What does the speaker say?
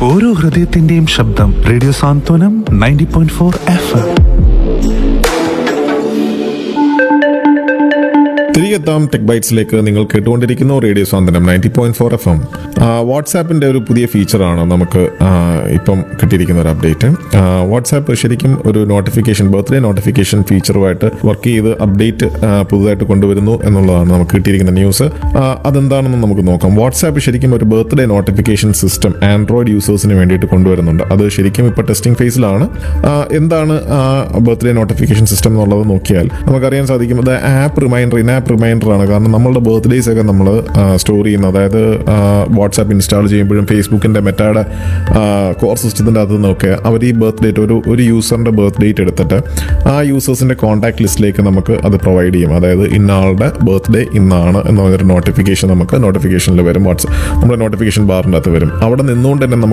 ഓരോ ഹൃദയത്തിന്റെയും ശബ്ദം radio Santhwanam ninety point four F M തിരികെത്താം ടെക് ബൈറ്റ്സിലേക്ക് നിങ്ങൾ കേട്ടുകൊണ്ടിരിക്കുന്നു radio Swathanthryam ninety point four F M വാട്സാപ്പിൻ്റെ ഒരു പുതിയ ഫീച്ചറാണ് നമുക്ക് ആ, ഇപ്പം കിട്ടിയിരിക്കുന്ന ഒരു അപ്ഡേറ്റ് വാട്സാപ്പ് ശരിക്കും ഒരു നോട്ടിഫിക്കേഷൻ ബർത്ത്ഡേ നോട്ടിഫിക്കേഷൻ ഫീച്ചറുമായിട്ട് വർക്ക് ചെയ്ത് അപ്ഡേറ്റ് പുതുതായിട്ട് കൊണ്ടുവരുന്നു എന്നുള്ളതാണ് നമുക്ക് കിട്ടിയിരിക്കുന്ന ന്യൂസ് ആ, അതെന്താണെന്ന് നമുക്ക് നോക്കാം വാട്സാപ്പ് ശരിക്കും ഒരു ബർത്ത്ഡേ നോട്ടിഫിക്കേഷൻ സിസ്റ്റം ആൻഡ്രോയിഡ് യൂസേഴ്സിന് വേണ്ടിയിട്ട് കൊണ്ടുവരുന്നുണ്ട് അത് ശരിക്കും ഇപ്പോൾ ടെസ്റ്റിംഗ് ഫേസിലാണ് ആ, എന്താണ് ബർത്ത്ഡേ നോട്ടിഫിക്കേഷൻ സിസ്റ്റം എന്നുള്ളത് നോക്കിയാൽ നമുക്കറിയാൻ സാധിക്കും അത് app reminder in app reminder ആണ് കാരണം നമ്മളുടെ ബർത്ത്ഡേസ് ഒക്കെ നമ്മൾ സ്റ്റോർ ചെയ്യുന്നത് അതായത് വാട്സാപ്പ് ഇൻസ്റ്റാൾ ചെയ്യുമ്പോഴും ഫേസ്ബുക്കിൻ്റെ മെറ്റായുടെ കോർ സിസ്റ്റത്തിൻ്റെ അകത്ത് നിന്നൊക്കെ അവർ ഈ ബർത്ത് ഡേറ്റ് ഒരു ഒരു യൂസറിൻ്റെ ബർത്ത് ഡേറ്റ് എടുത്തിട്ട് ആ യൂസേഴ്സിൻ്റെ കോൺടാക്ട് ലിസ്റ്റിലേക്ക് നമുക്ക് അത് പ്രൊവൈഡ് ചെയ്യും അതായത് ഇന്ന ആളുടെ ബർത്ത് ഡേ ഇന്നാണ് എന്നൊരു നോട്ടിഫിക്കേഷൻ നമുക്ക് നോട്ടിഫിക്കേഷനിൽ വരും വാട്സാപ്പ് നമ്മുടെ നോട്ടിഫിക്കേഷൻ ബാറിൻ്റെ അകത്ത് വരും അവിടെ നിന്നുകൊണ്ട് തന്നെ നമുക്ക്